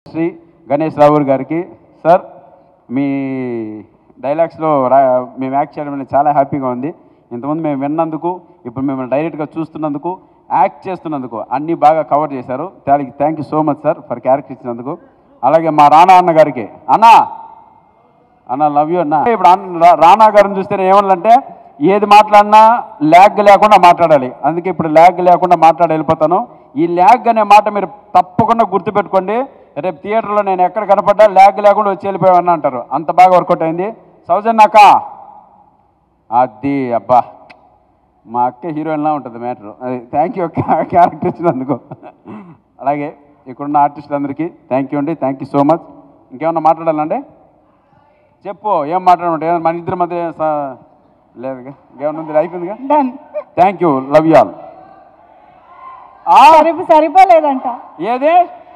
శ్రీ గణేష్ రావు గారికి సార్ మీ డైలాగ్స్లో రా మేము యాక్ట్ చేయడం అనేది చాలా హ్యాపీగా ఉంది ఇంతకుముందు మేము విన్నందుకు ఇప్పుడు మిమ్మల్ని డైరెక్ట్గా చూస్తున్నందుకు యాక్ట్ చేస్తున్నందుకు అన్నీ బాగా కవర్ చేశారు దానికి thank you so much sir for character ఇచ్చినందుకు అలాగే మా రాణా అన్న గారికి అన్నా అన్న లవ్ యూ అన్న ఇప్పుడు అన్న- రా- రానా గారిని చూస్తే ఏమన్నాలంటే ఏది మాట్లాడినా ల్యాగ్ లేకుండా మాట్లాడాలి అందుకే ఇప్పుడు ల్యాగ్ లేకుండా మాట్లాడి వెళ్ళిపోతాను ఈ ల్యాగ్ అనే మాట మీరు తప్పకుండా గుర్తుపెట్టుకోండి రేపు థియేటర్లో నేను ఎక్కడ కనపడ్డా ల్యాగ్ లేకుండా వచ్చి వెళ్ళిపోయామని అంటారు అంత బాగా వర్కౌట్ అయింది సౌజన్యాక అది అబ్బా మా అక్క హీరోయిన్లా ఉంటుంది మ్యాటర్ అది థ్యాంక్ యూ క్యారెక్టర్ ఇచ్చినందుకు అలాగే ఇక్కడున్న ఆర్టిస్టులందరికీ థ్యాంక్ యూ అండి థ్యాంక్ యూ సో మచ్ ఇంకేమన్నా మాట్లాడాలండి చెప్పు ఏం మాట్లాడమంటే ఏమన్నా మన ఇద్దరి మధ్య స- లేదుగా ఇంకేమన్నా ఉంది అయిపోయిందిగా done thank you love you all సరిపో సరిపోలేదంట ఏది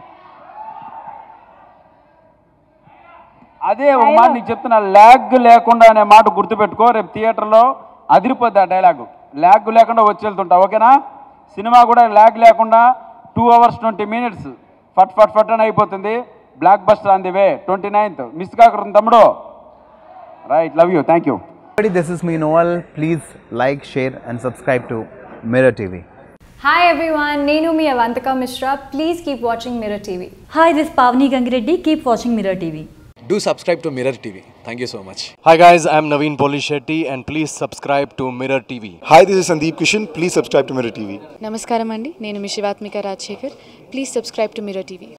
అదే ఒక మాట నీకు చెప్తున్నా ల్యాగ్ లేకుండా అనే మాట గుర్తుపెట్టుకో రేపు థియేటర్లో అదిరిపోద్ది ఆ డైలాగు ల్యాగ్ లేకుండా వచ్చి వెళ్తుంటా ఓకేనా సినిమా కూడా ల్యాగ్ లేకుండా టూ అవర్స్ ట్వంటీ మినిట్స్ ఫట్ ఫట్ ఫట్ అని అయిపోతుంది blockbuster on the way twenty ninth miss కాకూడదు తమ్ముడు right love you thank you Everybody, this is me Noel. Please like, share, and subscribe to Mirror TV. Hi everyone, Nenu mi Avantika Mishra. Please keep watching Mirror TV. Hi, this is Pavni Gangireddy. Keep watching Mirror TV. Do subscribe to Mirror TV. Thank you so much. Hi guys, I'm Naveen Polishetty and please subscribe to Mirror TV. Hi, this is Sandeep Kishan. Please subscribe to Mirror TV. నమస్కారం అండి నేను మీ Shivathmika Rajasekhar please subscribe to mirror TV